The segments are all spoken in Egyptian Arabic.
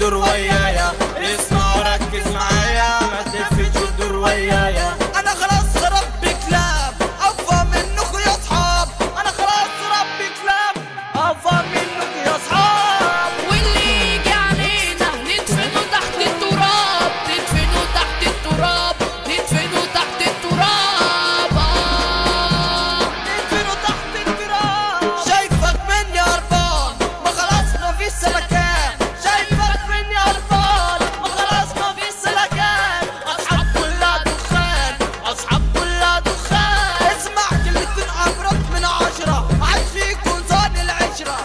الدور ويايا اسمع وركز معايا ما تلفش الدور ويايا انا خلاص ربي كلاب افهم منكم يا اصحاب انا خلاص ربي كلاب افهم منكم يا اصحاب واللي يجي علينا ندفنه تحت التراب ندفنه تحت التراب ندفنه تحت التراب آه. ندفنوا تحت التراب شايفك مني هربان ما خلاص ما فيش سلكان شايفك مني هربان ما خلاص ما فيش سلكان اصحاب كلها دخان اصحاب كلها دخان اسمع كلمتين ابرد من عشرة عايش فيكم زان العشرة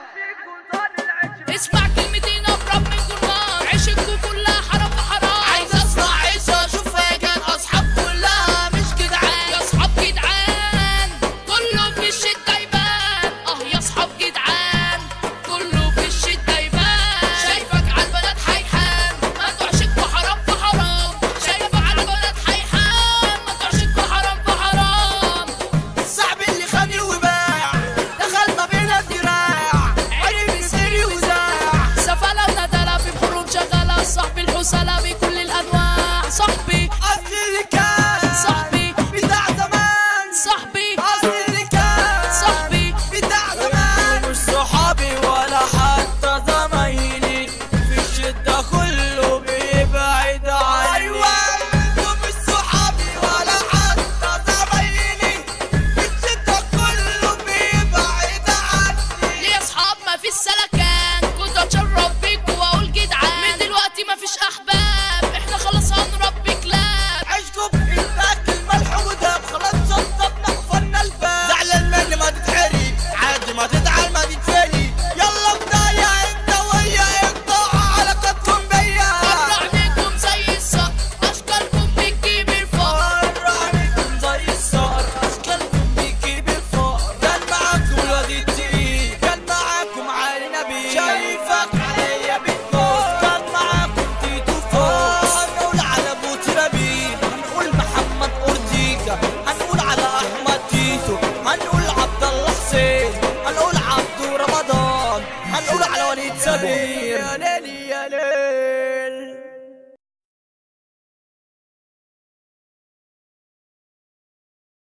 اسمع كلمتين ابرد من قرآن عشقكوا كلها حرام وحرام عايز اسمع عيشة اشوفها كان اصحاب كلها مش جدعان يا اصحاب جدعان كله في الشدة يبان اه يا اصحاب جدعان كله في الشدة يبان شايفك عالبلد حيحان ما تعشق حرام في حرام شايفك عالبلد حيحان ما تعشق حرام في حرام الصعب اللي خاني وباع دخل ما بين الدراع عيني سري وزاع سفالة وندلة في بحور شغالة صاحبي الحسالة بكل الأنواع صاحبي اصل اللي كان صاحبي بتاع زمان صاحبي اصل اللي كان صاحبي بتاع زمان مش صحابي ولا حتى زمايلي في الشدة كله بيبعد عني ايوه انتوا مش صحابي ولا حتى زمايلي في الشدة كله بيبعد عني ليه اصحاب ما فيش سلكان كنت اتشرف بيكوا واقول جدعان من دلوقتي ما فيش احباب احنا خلاص هنربي كلاب عشكم الباك الملح وداب خلاص شطبنا قفلنا الباب زعلان مني ما تتحري عادي ما تزعل ما تتفاني يلا بداية انت ويا اقطع علاقتكم بيا مرة عليكم زي الصقر اشكالكم بتجيب الفقر مرة عليكم زي الصقر اشكالكم بيجيب الفقر كان معاكم الواد التقيل كان معاكم علي نبيل شايفك عليا بتبوس كان معاكم تيتو فوز هنقول على بوتي نبيل هنقول محمد اورتيجا هنقول على احمد تيتو هنقول عبد الله حسين هنقول عبدو رمضان هنقول على وليد سمير يا ليلي يا ليل